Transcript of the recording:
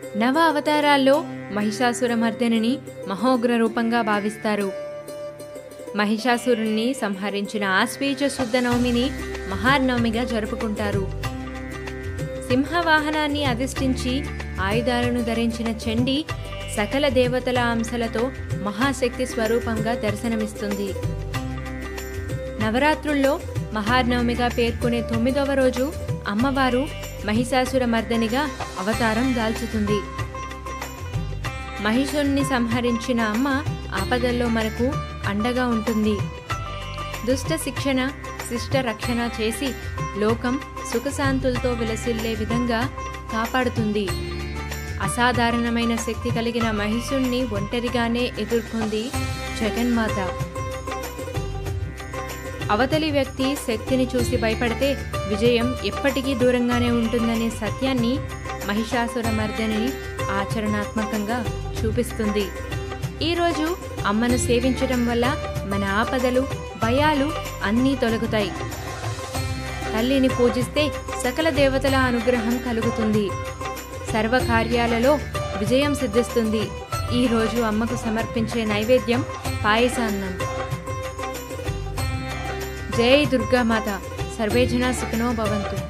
నవ అవతారాల్లో మహిషాసురమర్దనిని మహోగ్ర రూపంగా భావిస్తారు మహిషాసురుణ్ణి సంహరించిన ఆశ్వీజ శుద్ధ నవమిని మహానవమిగా జరుపుకుంటారు సింహవాహనాన్ని అధిష్ఠించి ఆయుధాలను ధరించిన చండి సకల దేవతల అంశలతో మహాశక్తి స్వరూపంగా దర్శనమిస్తుంది నవరాత్రుల్లో మహానవమిగా పేర్కొనే తొమ్మిదవ రోజు అమ్మవారు మహిషాసుర మర్దనిగా అవతారం దాల్చుతుంది మహిషుణ్ణి సంహరించిన అమ్మ ఆపదల్లో మనకు అండగా ఉంటుంది దుష్ట శిక్షణ శిష్ట రక్షణ చేసి లోకం సుఖశాంతులతో విలసిల్లే విధంగా కాపాడుతుంది అసాధారణమైన శక్తి కలిగిన మహిషుణ్ణి ఒంటరిగానే ఎదుర్కొంది జగన్మాత అవతలి వ్యక్తి శక్తిని చూసి భయపడితే విజయం ఎప్పటికీ దూరంగానే ఉంటుందనే సత్యాన్ని మహిషాసుర మర్దని ఆచరణాత్మకంగా చూపిస్తుంది ఈరోజు అమ్మను సేవించడం వల్ల మన ఆపదలు భయాలు అన్నీ తొలగుతాయి తల్లిని పూజిస్తే సకల దేవతల అనుగ్రహం కలుగుతుంది సర్వ కార్యాలలో విజయం సిద్ధిస్తుంది ఈరోజు అమ్మకు సమర్పించే నైవేద్యం పాయసాన్నం జై దుర్గామాత సర్వే జనా సుఖినో భవంతు